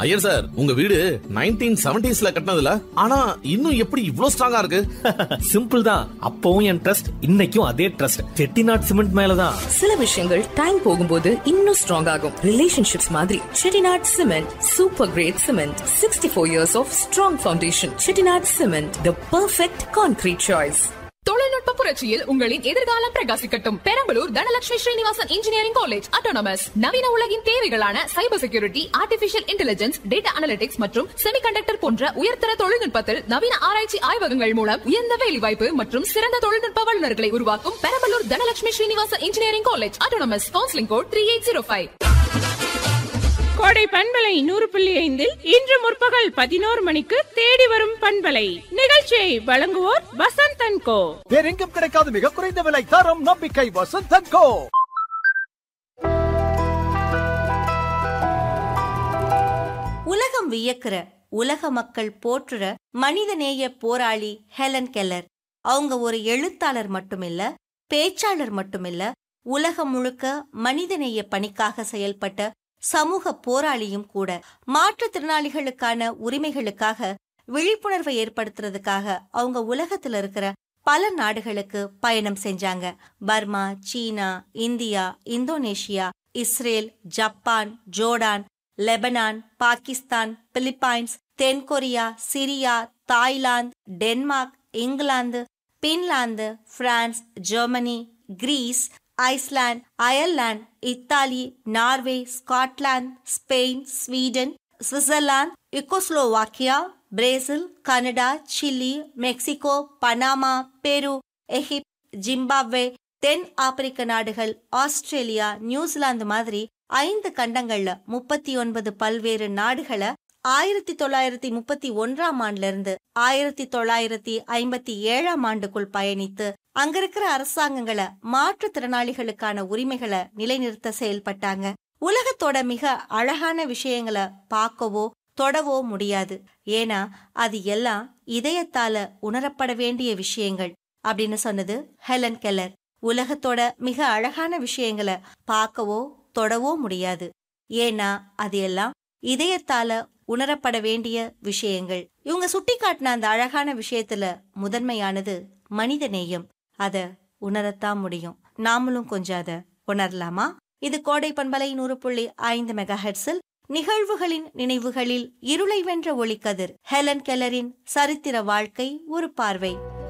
Iyer sir உங்க வீடு nineteen செவன்டிஸ்ல கட்டினதுல ஆனா இன்னும் எப்படி இவ்ளோ ஸ்ட்ராங்கா இருக்கு சிம்பிள் தான் அப்பவும் என் ட்ரஸ்ட் இன்னைக்கும் அதே ட்ரஸ்ட் செட்டிநாட் சிமெண்ட் மேலதான் சில விஷயங்கள் டைம் போகும்போது இன்னும் ஸ்ட்ராங் ஆகும் ரிலேஷன்ஷிப்ஸ் மாதிரி Chettinad cement super great cement sixty four years of strong foundation Chettinad cement the perfect concrete choice தொழில்நுட்ப புரட்சியில் உங்களின் எதிர்காலம் பிரகாசிக்கட்டும் Perambalur Dhanalakshmi Srinivasan engineering college autonomous நவீன உலகின் தேவைகளான cyber security artificial intelligence data analytics மற்றும் செமிகண்டக்டர் போன்ற உயர்தர தொழில்நுட்பத்தில் நவீன ஆராய்ச்சி ஆய்வகங்கள் மூலம் உயர்ந்த வேலைவாய்ப்பு மற்றும் சிறந்த தொழில்நுட்ப வல்லுநர்களை உருவாக்கும் Perambalur Dhanalakshmi Srinivasan engineering college autonomous counselling code three eight zero five Kodai பண்பலை நூறு புள்ளி ஐந்தில் இன்று முற்பகல் பதினோரு மணிக்கு தேடி வரும் பண்பலை நிகழ்ச்சியை வழங்குவோர் வசந்தன் கோ வேறெங்கும் கிடைக்காத மிக குறைந்த விலை தரம் நம்பிக்கை வசந்தன் கோ உலகம் வியக்கிற உலக மக்கள் போற்றுற மனிதநேய போராளி ஹெலன் கெல்லர் அவங்க ஒரு எழுத்தாளர் மட்டுமில்ல பேச்சாளர் மட்டுமில்ல உலகம் முழுக்க மனிதநேய பணிக்காக செயல்பட்ட சமூக போராளியும் கூட மாற்றுத்திறனாளிகளுக்கான உரிமைகளுக்காக விழிப்புணர்வை ஏற்படுத்துறதுக்காக அவங்க உலகத்துல இருக்கிற பல நாடுகளுக்கு பயணம் செஞ்சாங்க பர்மா சீனா India Indonesia Israel Japan Jordan Lebanon Pakistan Philippines தென்கொரியா சிரியா தாய்லாந்து டென்மார்க் இங்கிலாந்து Finland France Germany Greece Iceland Ireland Italy Norway Scotland Spain Sweden Switzerland Czechoslovakia Brazil Canada Chile Mexico Panama Peru Egypt Zimbabwe தென் ஆப்பிரிக்க நாடுகள் Australia New Zealand மாதிரி ஐந்து கண்டங்கள்ல முப்பத்தி ஒன்பது பல்வேறு நாடுகளை ஆயிரத்தி தொள்ளாயிரத்தி முப்பத்தி ஒன்றாம் ஆண்டுல இருந்து ஆயிரத்தி தொள்ளாயிரத்தி ஐம்பத்தி ஏழாம் ஆண்டுக்குள் பயணித்து அங்க இருக்கிற அரசாங்கங்களை மாற்றுத்திறனாளிகளுக்கான உரிமைகளை நிலைநிறுத்த செயல்பட்டாங்க உலகத்தோட மிக அழகான விஷயங்களை பார்க்கவோ தொடவோ முடியாது ஏன்னா அது எல்லாம் இதயத்தால உணரப்பட வேண்டிய விஷயங்கள் அப்படின்னு சொன்னது ஹெலன் கெல்லர் உலகத்தோட மிக அழகான விஷயங்களை பார்க்கவோ தொடவோ முடியாது ஏன்னா அது எல்லாம் இதயத்தால உணரப்பட வேண்டிய விஷயங்கள் இவங்க சுட்டி காட்டின அந்த அழகான விஷயத்துல முதன்மையானது மனித நேயம் அத உணரத்தான் முடியும் நாமளும் கொஞ்சம் அத உணரலாமா இது கோடை பண்பலை நூறு புள்ளி ஐந்து மெகா ஹெட்ஸில் நிகழ்வுகளின் நினைவுகளில் இருளை வென்ற ஒளிக்கதிர் ஹெலன் கெல்லரின் சரித்திர வாழ்க்கை ஒரு பார்வை